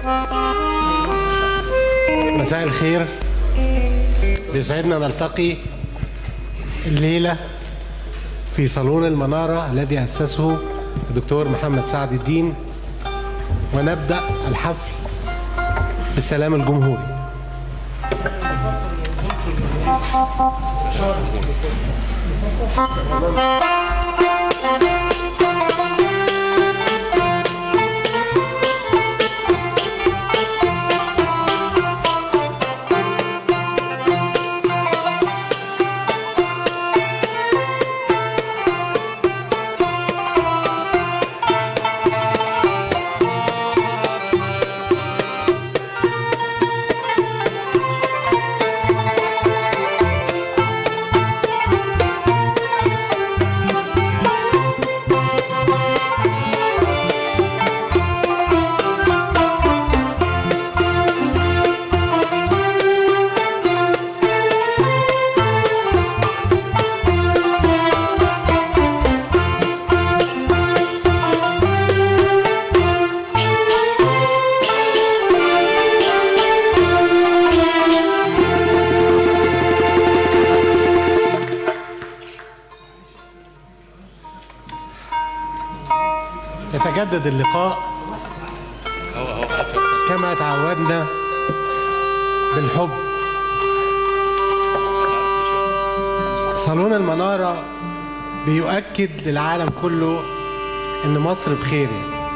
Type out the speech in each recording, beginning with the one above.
مساء الخير بيسعدنا نلتقي الليلة في صالون المنارة الذي أسسه الدكتور محمد سعد الدين ونبدأ الحفل بالسلام الجمهوري يتجدد اللقاء كما تعودنا بالحب صالون المنارة بيؤكد للعالم كله إن مصر بخير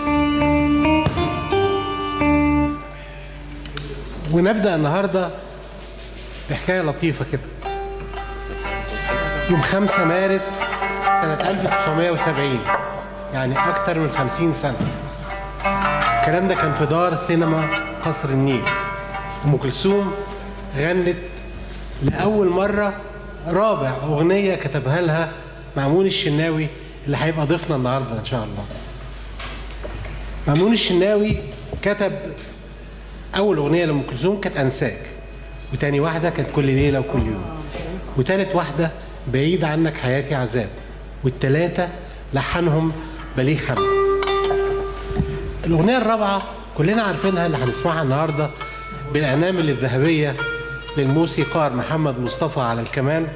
ونبدأ النهاردة بحكاية لطيفة كده يوم 5 مارس سنة 1970 يعني أكتر من 50 سنة الكلام ده كان في دار سينما قصر النيل أم كلثوم غنت لأول مرة رابع أغنية كتبها لها مأمون الشناوي اللي هيبقى ضيفنا النهاردة إن شاء الله مأمون الشناوي كتب أول أغنية لأم كلثوم كانت أنساك وتاني واحدة كانت كل ليلة وكل يوم وتالت واحدة بعيد عنك حياتي عذاب والتلاتة لحنهم بليغ حمد الأغنية الرابعة كلنا عارفينها اللي هنسمعها النهاردة بالأنامل الذهبية للموسيقار محمد مصطفى على الكمان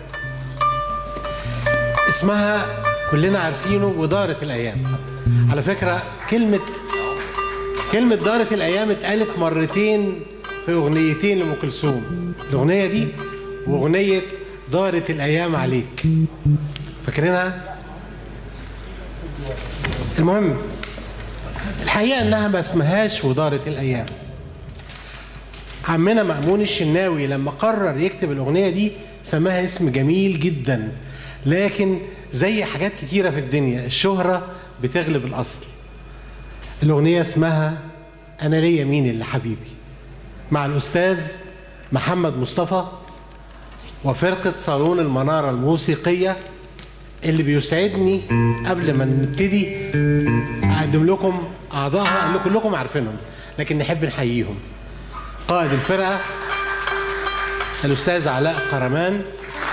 اسمها كلنا عارفينه ودارت الأيام على فكرة كلمة كلمة دارت الأيام اتقالت مرتين في أغنيتين لأم كلثوم الأغنية دي وأغنية دارت الأيام عليك فاكرينها؟ المهم الحقيقة إنها ما اسمهاش ودارت الأيام عمنا مأمون الشناوي لما قرر يكتب الأغنية دي سماها اسم جميل جدا لكن زي حاجات كتيرة في الدنيا الشهرة بتغلب الأصل الأغنية اسمها أنا ليا مين اللي حبيبي مع الأستاذ محمد مصطفى وفرقة صالون المنارة الموسيقية اللي بيسعدني قبل ما نبتدي أقدم لكم أعضائها اللي كلكم عارفينهم لكن نحب نحييهم قائد الفرقة الأستاذ علاء قرمان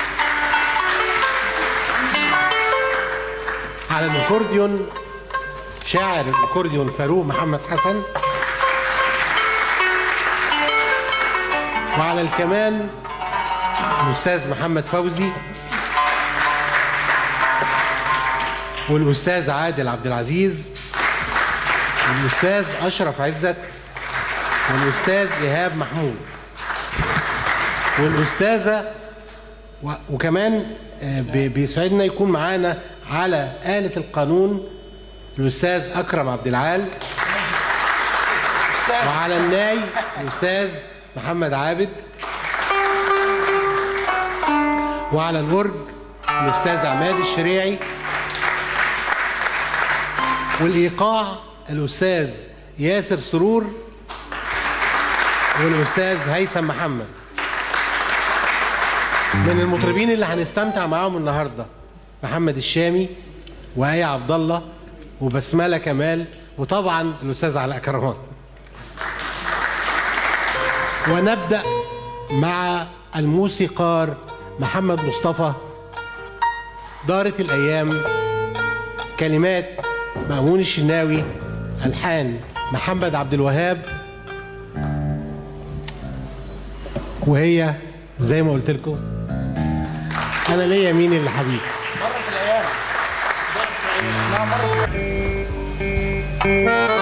على الأكورديون شاعر الأكورديون فاروق محمد حسن وعلى الكمان الأستاذ محمد فوزي والأستاذ عادل عبد العزيز والأستاذ أشرف عزت والأستاذ إيهاب محمود والأستاذة و... وكمان بيسعدنا يكون معانا على آلة القانون الأستاذ أكرم عبد العال وعلى الناي الأستاذ محمد عابد وعلى الأورج الأستاذ عماد الشريعي والإيقاع الأستاذ ياسر سرور والأستاذ هيثم محمد من المطربين اللي هنستمتع معاهم النهارده محمد الشامي وآية عبد الله وبسملة كمال وطبعا الأستاذ علاء كرمان ونبدأ مع الموسيقار محمد مصطفى دارت الأيام كلمات مأمون الشناوي ألحان محمد عبد الوهاب وهي زي ما قلت لكم انا ليا مين اللي حبيب مرة في العيال مرة في العيال. لا مرة